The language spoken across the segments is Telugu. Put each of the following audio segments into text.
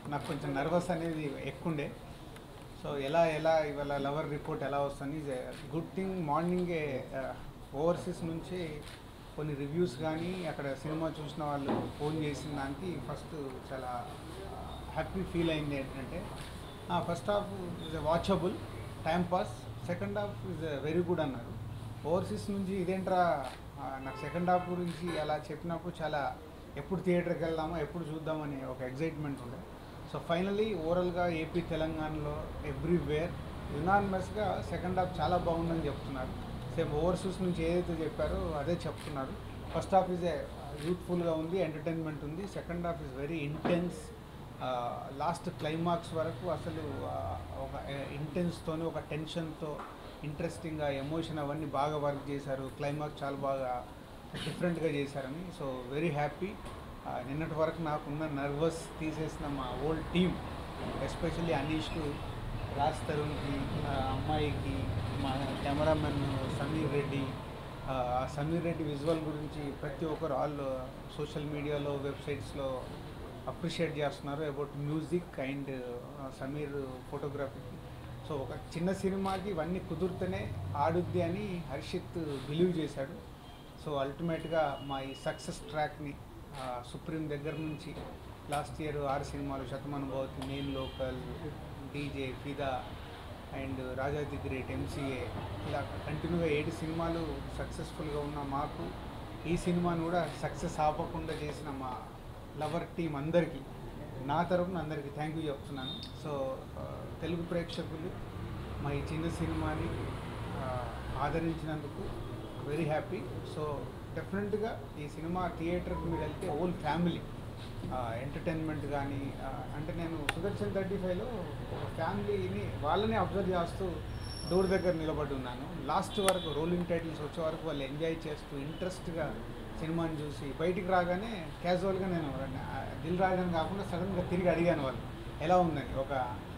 నాకు కొంచెం నర్వస్ అనేది ఎక్కువండే సో ఎలా ఎలా ఇవాళ లవర్ రిపోర్ట్ ఎలా వస్తుంది గుడ్ థింగ్ మార్నింగే ఓవర్సీస్ నుంచి కొన్ని రివ్యూస్ కానీ అక్కడ సినిమా చూసిన వాళ్ళు ఫోన్ చేసిన దానికి ఫస్ట్ చాలా హ్యాపీ ఫీల్ అయింది ఏంటంటే first half is watchable time pass second half is very good అన్నారు ఓవర్సీస్ నుంచి ఇదేంట్రా ఆ, నాకు సెకండ్ హాఫ్ గురించి అలా చెప్పినప్పుడు చాలా ఎప్పుడు థియేటర్కి వెళ్దామో ఎప్పుడు చూద్దామని ఒక ఎగ్జైట్మెంట్ ఉండే సో ఫైనలీ ఓవరాల్గా ఏపీ తెలంగాణలో ఎవ్రీవేర్ యునానిమస్గా సెకండ్ హాఫ్ చాలా బాగుందని చెప్తున్నారు సేమ్ ఓవర్సీస్ నుంచి ఏదైతే చెప్పారో అదే చెప్తున్నారు ఫస్ట్ హాఫ్ ఇస్ ఏ యూత్ఫుల్గా ఉంది ఎంటర్టైన్మెంట్ ఉంది second half is very intense last climax వరకు అసలు ఆ, ఒక ఇంటెన్స్తోని ఒక టెన్షన్తో ఇంట్రెస్టింగ్గా ఎమోషన్ అవన్నీ బాగా వర్క్ చేశారు క్లైమాక్స్ చాలా బాగా డిఫరెంట్గా చేశారని సో వెరీ హ్యాపీ నిన్నటి వరకు నాకున్న నర్వస్ తీసేసిన మా ఓల్డ్ టీమ్ ఎస్పెషల్లీ అనీష్కు రాజ్ తరుణ్కి ఆ అమ్మాయికి మా కెమెరామెన్ సమీర్ రెడ్డి ఆ సమీర్ రెడ్డి విజువల్ గురించి ప్రతి ఒక్కరు ఆల్ సోషల్ మీడియాలో వెబ్సైట్స్లో అప్రిషియేట్ చేస్తున్నారు అబౌట్ మ్యూజిక్ అండ్ సమీర్ ఫోటోగ్రఫీకి సో ఒక చిన్న సినిమాకి ఇవన్నీ కుదిరితేనే ఆడుద్ది అని హర్షిత్ బిలీవ్ చేశాడు సో అల్టిమేట్గా మా ఈ సక్సెస్ ట్రాక్ని సుప్రీం దగ్గర నుంచి లాస్ట్ ఇయర్ ఆరు సినిమాలు శతమానుభవతి మెయిన్ local DJ Fidaa and Raja the great MCA ఇలా కంటిన్యూగా ఏడు సినిమాలు సక్సెస్ఫుల్గా ఉన్న మాకు ఈ సినిమాను కూడా సక్సెస్ ఆపకుండా చేసిన మా లవర్ టీం అందరికీ నా తరపున అందరికీ థ్యాంక్ యూ చెప్తున్నాను సో ఆ, తెలుగు ప్రేక్షకులు మా ఈ చిన్న సినిమాని ఆ, ఆదరించినందుకు వెరీ హ్యాపీ సో డెఫినెట్గా ఈ సినిమా థియేటర్కి మీరు వెళ్తే ఓల్ ఫ్యామిలీ ఎంటర్టైన్మెంట్ కానీ అంటే నేను సుదర్శన్ థర్టీ ఫైవ్లో ఒక ఫ్యామిలీని వాళ్ళని అబ్జర్వ్ చేస్తూ డోర్ దగ్గర నిలబడి ఉన్నాను లాస్ట్ వరకు రోలింగ్ టైటిల్స్ వచ్చే వరకు వాళ్ళు ఎంజాయ్ చేస్తూ ఇంట్రెస్ట్గా సినిమాని చూసి బయటికి రాగానే క్యాజువల్గా నేను ఆ, దిల్ రాజని కాకుండా సడన్గా తిరిగి అడిగాను వాళ్ళు ఎలా ఉందని ఒక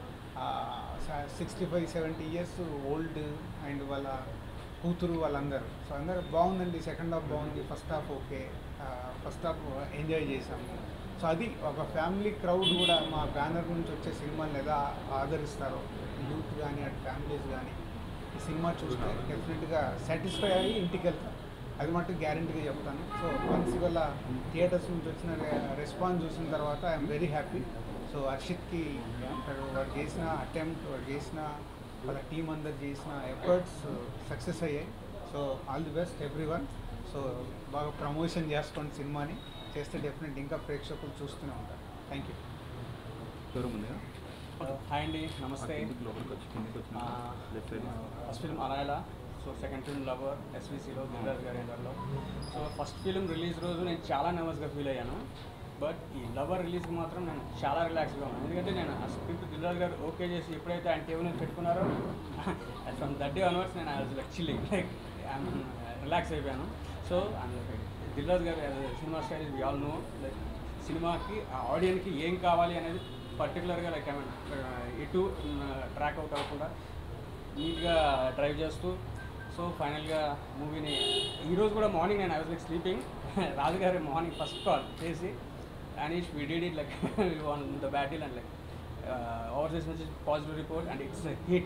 sixty five seventy years old and వాళ్ళ కూతురు వాళ్ళందరూ సో అందరూ బాగుందండి సెకండ్ హాఫ్ బాగుంది first half okay first half enjoy చేశాము సో అది ఒక ఫ్యామిలీ క్రౌడ్ కూడా మా బ్యానర్ నుంచి వచ్చే సినిమాని ఎలా ఆదరిస్తారో యూత్ కానీ అటు ఫ్యామిలీస్ కానీ ఈ సినిమా చూస్తే డెఫినెట్గా సాటిస్ఫై అయ్యి ఇంటికి వెళ్తాం అది మటుకు గ్యారంటీగా చెప్తాను సో వన్స్ ఇవాళ థియేటర్స్ నుంచి వచ్చిన రెస్పాన్స్ చూసిన తర్వాత ఐఎమ్ వెరీ హ్యాపీ సో హర్షిత్కి అతడు వాడు చేసిన అటెంప్ట్ వాడు చేసిన వాళ్ళ టీం అందరు చేసిన ఎఫర్ట్స్ సక్సెస్ అయ్యాయి so all the best everyone so బాగా ప్రమోషన్ చేసుకోండి సినిమాని చేస్తే డెఫినెట్ ఇంకా ప్రేక్షకులు చూస్తూనే ఉంటారు థ్యాంక్ యూ షోరూమ్ ఉందిగా హాయ్ అండి నమస్తే కిందికి లోపలికి వచ్చి కిందికి వచ్చిన లెఫ్ట్ సైడ్ ఫస్ట్ ఫిల్మ్ అనాయల సో సెకండ్ ఫిల్మ్ లవర్ ఎస్విసిలో దిల్రాజ్ గారి ఎండర్లో సో ఫస్ట్ ఫిల్మ్ రిలీజ్ రోజు నేను చాలా నర్వస్గా ఫీల్ అయ్యాను బట్ ఈ లవర్ రిలీజ్కి మాత్రం నేను చాలా రిలాక్స్గా ఉన్నాను ఎందుకంటే నేను ఆ స్క్రిప్ట్ దిల్రాజ్ గారు ఓకే చేసి ఎప్పుడైతే ఆయన టేబుల్ మీద పెట్టుకున్నారో ఫ్రమ్ దట్ డే అన్వర్డ్స్ నేను I was like chilling like relax అయిపోయాను సో దిల్రాజ్ గారు సినిమా style we all know like సినిమాకి ఆ ఆడియన్కి ఏం కావాలి అనేది పర్టికులర్గా లైక్ ఐ మీన్ ఎటు ట్రాక్ అవుట్ అవ్వకుండా నీట్గా డ్రైవ్ చేస్తూ సో ఫైనల్గా మూవీని ఈరోజు కూడా మార్నింగ్ నేను ఐ వాజ్ లైక్ స్లీపింగ్ రాజుగారి మార్నింగ్ ఫస్ట్ కాల్ చేసి Anish we did it like on the battle and like overseas నుంచి positive report and it's hit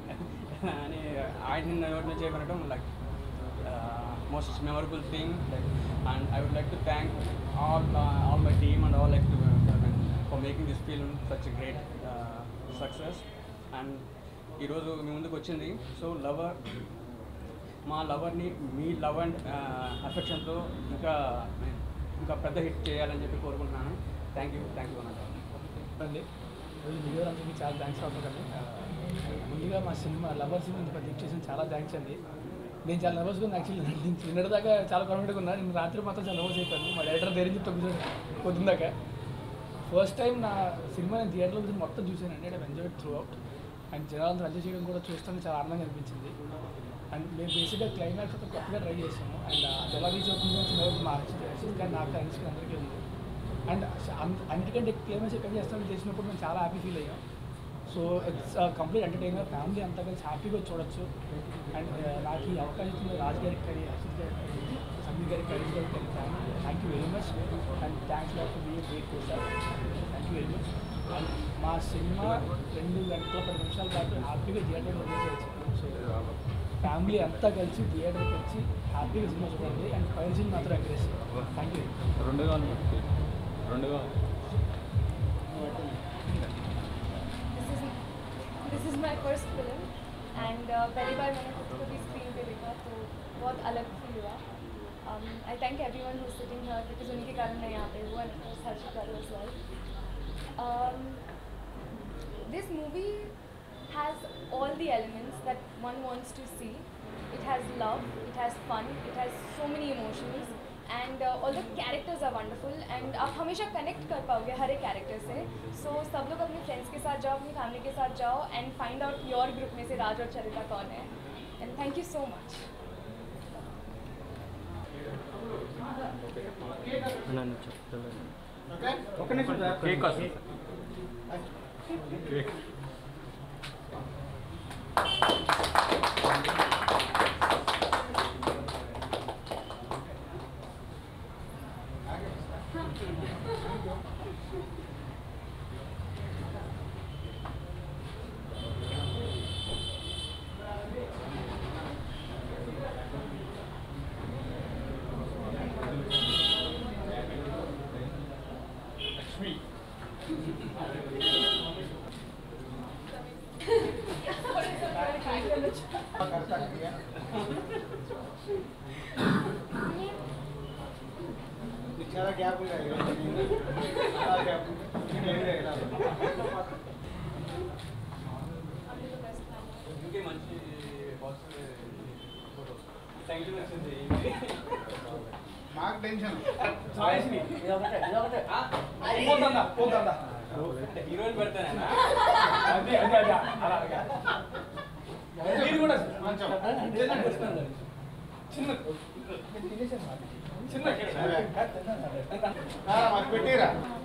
అని ఆయన నోటి నుంచి ఏమనడం like most memorable thing like and I would like to thank all all my team and all like to for making this film such great success and ఈరోజు మీ ముందుకు వచ్చింది సో లవర్ మా లవర్ని మీ లవ్ అండ్ అఫెక్షన్తో ఇంకా ఇంకా పెద్ద హిట్ చేయాలని చెప్పి కోరుకుంటున్నాను థ్యాంక్ యూ థ్యాంక్ యూ అన్నట్టు అండి ఈ వీడియో అందరికీ చాలా థ్యాంక్స్ అవుతుందండి ముందుగా మా సినిమా లవర్ సినిమా ఇంత పెద్ద హిట్ చేసిన చాలా థ్యాంక్స్ అండి నేను చాలా నర్వస్గా ఉన్నా యాక్చువల్లీ నేను నిన్నటి దాకా చాలా కాన్ఫిడెంట్గా ఉన్నా నేను రాత్రి మాత్రం చాలా నర్వస్ అయిపోయాను మా డైరెక్టర్ ధైర్యం చెప్తే పొద్దున్న దాకా ఫస్ట్ టైం నా సినిమా నేను థియేటర్లో కూర్చొని మొత్తం చూశానండి నేను ఎంజాయ్ త్రూ అవుట్ అండ్ జనాలంతా ఎంజాయ్ చేయడం కూడా చూస్తాను చాలా ఆనందంగా అనిపించింది అండ్ మేము బేసిక్గా క్లైమాక్స్ ఒక కొత్తగా ట్రై చేసాము అండ్ అది ఎలా రీచ్ అవుతుంది అని చిన్న మా అనిపించింది కానీ నాకు అనిపించింది అందరికీ ఉంది అండ్ అన్నిటికంటే క్లైమాక్స్ ఎక్కడ చేస్తామని తెలిసినప్పుడు మేము చాలా హ్యాపీ ఫీల్ అయ్యాం so it's complete entertainer family అంతా కలిసి హ్యాపీగా చూడొచ్చు అండ్ నాకు ఈ అవకాశం ఇచ్చిన రాజు గారికి కానీ అసిత్ గారికి సందీప్ గారికి కరీష్ గారికి కానీ thank you very much and thanks lot be great sir thank you very much మా సినిమా రెండు గంటల పది నిమిషాల పాటు హ్యాపీగా థియేటర్లో చూసేయచ్చు సో ఫ్యామిలీ అంతా కలిసి థియేటర్కి వచ్చి హ్యాపీగా సినిమా చూడండి అండ్ ఫైవ్ సీన్ మాత్రం ఎంకరేజ్ థ్యాంక్ యూ రెండు కావాలి మనకి. రెండు కావాలి this is this is my first film and पहली बार मैंने खुद को भी स्क्रीन पे देखा तो बहुत अलग फील हुआ I thank everyone who sitting here because उन्हीं के कारण मैं यहाँ पे हूँ and Harshit garu as well. Um, this movie has all the elements that one wants to see. It has love, it has fun, it has so many emotions and uh, all the characters are wonderful and आप हमेशा कनेक्ट कर पाओगे हर एक कैरेक्टर से सो so, सब लोग अपने फ्रेंड्स के साथ जाओ अपनी फैमिली के साथ जाओ and find out your group में से राज और चरिता कौन है and thank you so much నన్ను చెప్తాను ఒక నిమిషం సార్. కేక్ వస్తుంది కేక్ करता है చాలా గ్యాప్ ఉంది చాలా గ్యాప్ ఇంకే మంచి థ్యాంక్ యూ వచ్చింది మాకు టెన్షన్ హీరోయిన్ పెడతానా అదే అదే అదే అలా అలాగే మీరు కూడా కొంచెం. చిన్న చిన్న మరి పెట్టిరా